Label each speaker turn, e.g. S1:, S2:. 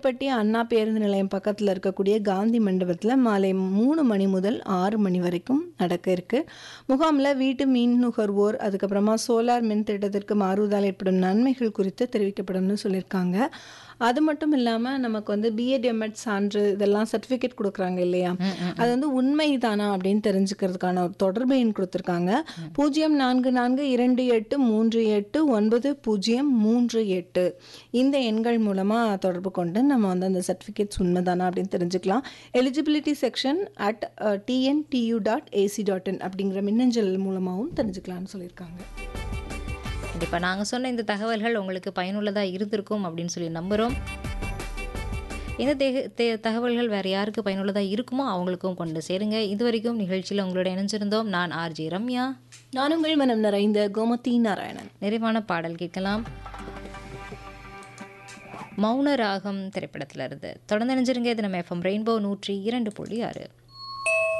S1: கோவில்பட்டி அண்ணா பேருந்து நிலையம் பக்கத்தில் இருக்கக்கூடிய காந்தி மண்டபத்தில் மாலை மூணு மணி முதல் ஆறு மணி வரைக்கும் நடக்க இருக்கு முகாமில் வீட்டு மின் நுகர்வோர் அதுக்கப்புறமா சோலார் மின் திட்டத்திற்கு மாறுவதால் ஏற்படும் நன்மைகள் குறித்து தெரிவிக்கப்படும்னு சொல்லியிருக்காங்க அது மட்டும் இல்லாமல் நமக்கு வந்து பிஎட் எம்எட் சான்று இதெல்லாம் சர்டிஃபிகேட் கொடுக்குறாங்க இல்லையா அது வந்து உண்மைதானா அப்படின்னு தெரிஞ்சுக்கிறதுக்கான ஒரு தொடர்பு எண் கொடுத்துருக்காங்க பூஜ்ஜியம் நான்கு நான்கு இரண்டு எட்டு மூன்று எட்டு ஒன்பது பூஜ்ஜியம் மூன்று எட்டு இந்த எண்கள் மூலமாக தொடர்பு கொண்டு நம்ம வந்து அந்த சர்டிஃபிகேட்ஸ் உண்மைதானா அப்படின்னு தெரிஞ்சுக்கலாம் eligibility section at TNDU dot AC dot in அப்படிங்கிற மின்னஞ்சல் மூலமாகவும் தெரிஞ்சுக்கலாம்னு சொல்லியிருக்காங்க
S2: கண்டிப்பாக நாங்கள் சொன்ன இந்த தகவல்கள் உங்களுக்கு பயனுள்ளதாக இருந்திருக்கும் அப்படின்னு சொல்லி நம்புகிறோம் இந்த தேக தே தகவல்கள் வேறு யாருக்கு பயனுள்ளதாக இருக்குமோ அவங்களுக்கும் கொண்டு சேருங்க இது வரைக்கும் நிகழ்ச்சியில் உங்களோட இணைஞ்சிருந்தோம் நான் ஆர்ஜி ரம்யா
S1: நான் உங்கள் மனம் நிறைந்த கோமதி நாராயணன்
S2: நிறைவான பாடல் கேட்கலாம் மௌன ராகம் திரைப்படத்தில் இருந்து தொடர்ந்து நினைஞ்சிருங்க இது நம்ம எஃப்எம் ரெயின்போ நூற்றி இரண்டு புள்ளி ஆறு